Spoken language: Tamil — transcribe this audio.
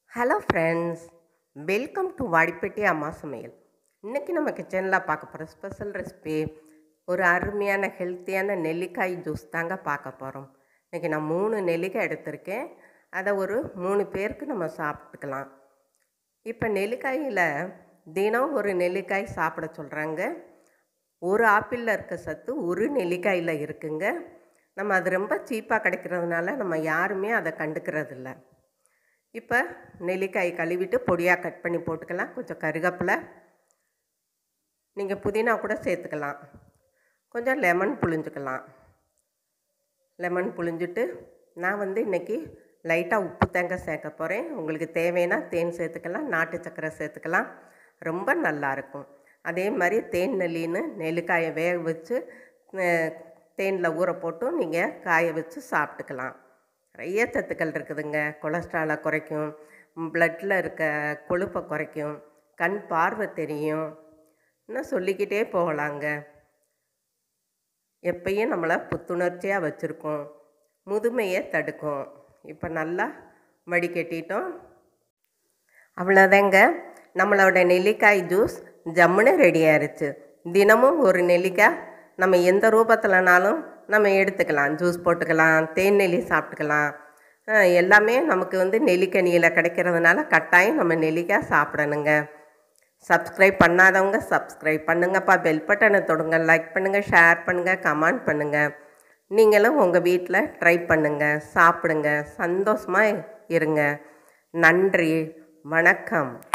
hello friends welcome to Vadipatti அம்மா சமையல் இன்றைக்கி நம்ம கிச்சனில் பார்க்க போகிற ஸ்பெஷல் ரெசிபி ஒரு அருமையான ஹெல்த்தியான நெல்லிக்காய் ஜூஸ் தாங்க பார்க்க போகிறோம் இன்றைக்கி நான் மூணு நெல்லிக்காய் எடுத்திருக்கேன் அதை ஒரு மூணு பேருக்கு நம்ம சாப்பிட்டுக்கலாம் இப்போ நெல்லிக்காயில் தினம் ஒரு நெல்லிக்காய் சாப்பிட சொல்கிறாங்க ஒரு ஆப்பிளில் இருக்க சத்து ஒரு நெல்லிக்காயில் இருக்குங்க நம்ம அது ரொம்ப சீப்பாக கிடைக்கிறதுனால நம்ம யாருமே அதை கண்டுக்கிறதில்ல இப்போ நெல்லிக்காய் கழுவிட்டு பொடியாக கட் பண்ணி போட்டுக்கலாம் கொஞ்சம் கருகப்பில் நீங்கள் புதினா கூட சேர்த்துக்கலாம் கொஞ்சம் லெமன் புழிஞ்சுக்கலாம் லெமன் புழிஞ்சிட்டு நான் வந்து இன்றைக்கி லைட்டாக உப்பு தேங்காய் சேர்க்க போகிறேன் உங்களுக்கு தேவைன்னா தேன் சேர்த்துக்கலாம் நாட்டு சக்கரை சேர்த்துக்கலாம் ரொம்ப நல்லாயிருக்கும் அதே மாதிரி தேன் நெல்லின்னு நெல்லிக்காயை வேக வச்சு தேனில் ஊற போட்டும் நீங்கள் காய வச்சு சாப்பிட்டுக்கலாம் நிறைய சத்துக்கள் இருக்குதுங்க கொலஸ்ட்ராலை குறைக்கும் ப்ளட்டில் இருக்க கொழுப்பை குறைக்கும் கண் பார்வை தெரியும் இன்னும் சொல்லிக்கிட்டே போகலாங்க எப்பயும் நம்மளை புத்துணர்ச்சியாக வச்சுருக்கோம் முதுமையை தடுக்கும் இப்போ நல்லா வடிகட்டிட்டோம் அவ்வளோதாங்க நம்மளோட நெல்லிக்காய் ஜூஸ் ஜம்முன்னு ரெடி ஆயிடுச்சு தினமும் ஒரு நெல்லிக்காய் நம்ம எந்த ரூபத்தில்னாலும் நம்ம எடுத்துக்கலாம் ஜூஸ் போட்டுக்கலாம் தேன் நெல்லி சாப்பிட்டுக்கலாம் எல்லாமே நமக்கு வந்து நெல்லிக்கனியில் கிடைக்கிறதுனால கட்டாயம் நம்ம நெல்லிக்காய் சாப்பிடணுங்க சப்ஸ்கிரைப் பண்ணாதவங்க சப்ஸ்கிரைப் பண்ணுங்கப்பா பெல் பட்டனை தொடுங்க லைக் பண்ணுங்கள் ஷேர் பண்ணுங்கள் கமெண்ட் பண்ணுங்கள் நீங்களும் உங்கள் வீட்டில் ட்ரை பண்ணுங்கள் சாப்பிடுங்க சந்தோஷமாக இருங்க நன்றி வணக்கம்